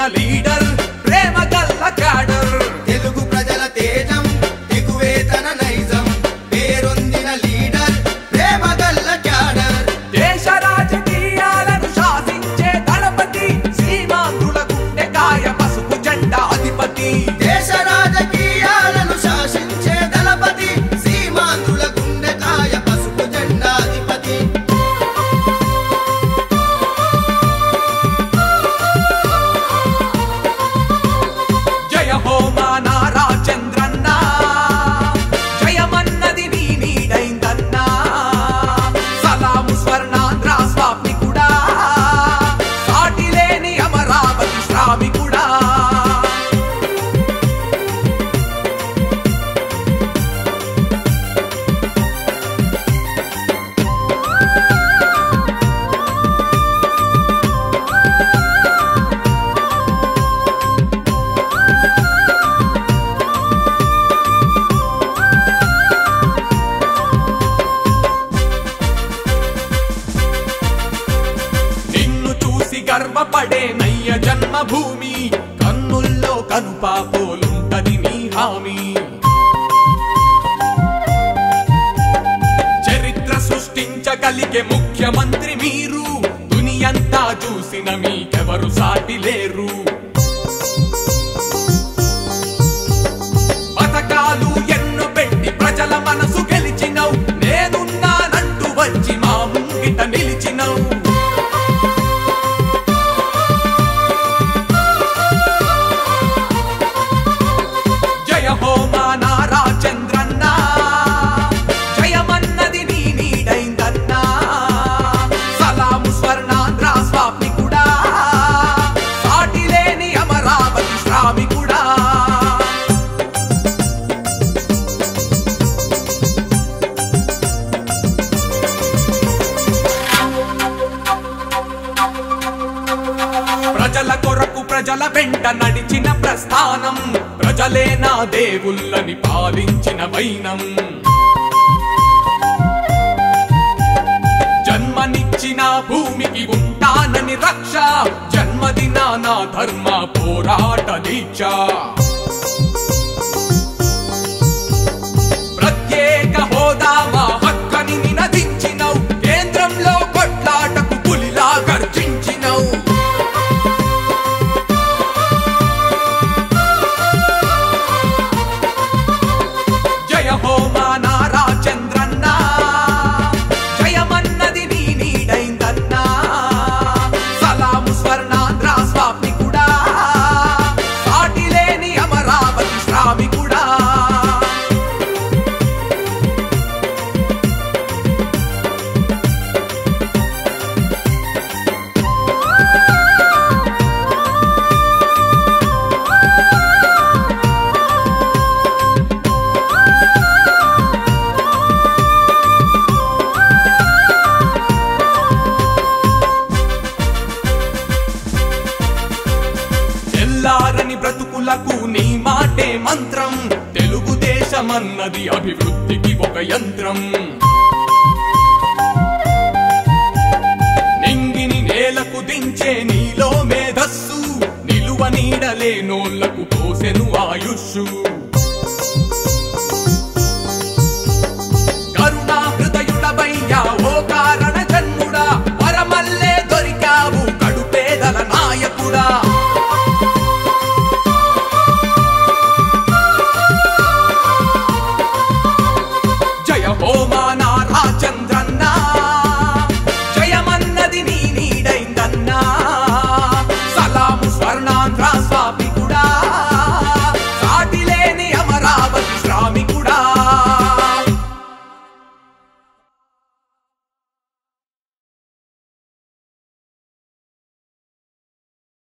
leader ప్రేమ గల్ల cadre Telugu ప్రజల తేజం దిగువే తన నైజం పేరొందిన లీడర్ ప్రేమ గల్ల క్యాడర్ దేశ రాజకీయాలను శాసించే దళపతి సీమాంధ్రుల గుండెకాయ పసుపు జెండా అధిపతి దేశ రాజకీయాలను శాసించే దళపతి సీమాంధ్రుల గుండెకాయ పసుపు జెండాధిపతి జయ హో మా నారా చంద్రన్న జయమన్నది నీ నీడైందన్నా సలాము స్వర్ణాంధ్ర స్వామికుడా సాటి లేని అమరావతి శ్రామికుడా నిన్ను చూసి గర్వపడే నయ్య జన్మభూమి కన్నుల్లో కనుపాపోలుంటది నీ హామీ చరిత్ర సృష్టించగలిగే ముఖ్యమంత్రి మీరు దునియంతా చూసిన మీకెవరు సాటి లేరు పథకాలు ఎన్ను పెట్టి ప్రజల మనసు గెలిచినవు నేనున్నానంటూ వచ్చి మా ముంగిట నిలిచినవు జయ హో మా నారా చంద్రన్న జయమన్నది నీ నీడైందన్నా సలాము స్వర్ణాంధ్ర స్వామికుడా సాటి లేని అమరావతి శ్రామికుడా ప్రజల కొరకు ప్రజల వెంట నడిచిన ప్రస్థానం ప్రజలే నా దేవుళ్ళని పాలించిన వైనం జన్మనిచ్చిన భూమికి ఉంటానని రక్ష జన్మదిన నా ధర్మ పోరాట దీక్ష ప్రత్యేక హోదా మా హక్కని నినదించినవు కేంద్రంలో కొట్లాటకు పులిలా గర్జించినవు జయ హో మా నారా చంద్రన్న జయమన్నది నీ నీడైందన్నా సలాము స్వర్ణాంధ్ర స్వామికుడా సాటి లేని అమరావతి శ్రామికుడా తెల్లారని బ్రతుకులకు నీ మాటే మంత్రం తెలుగుదేశమన్నది అభివృద్ధికి ఒక యంత్రం నింగిని నేలకు దించే నీలో మేధస్సు నిలువ నీడలేనోళ్లకు పోసెను ఆయుష్షు కరుణా హృదయుడవయ్యా ఓ కారణ జన్ముడా వరమల్లే దొరికావు కడుపేదల నాయకుడా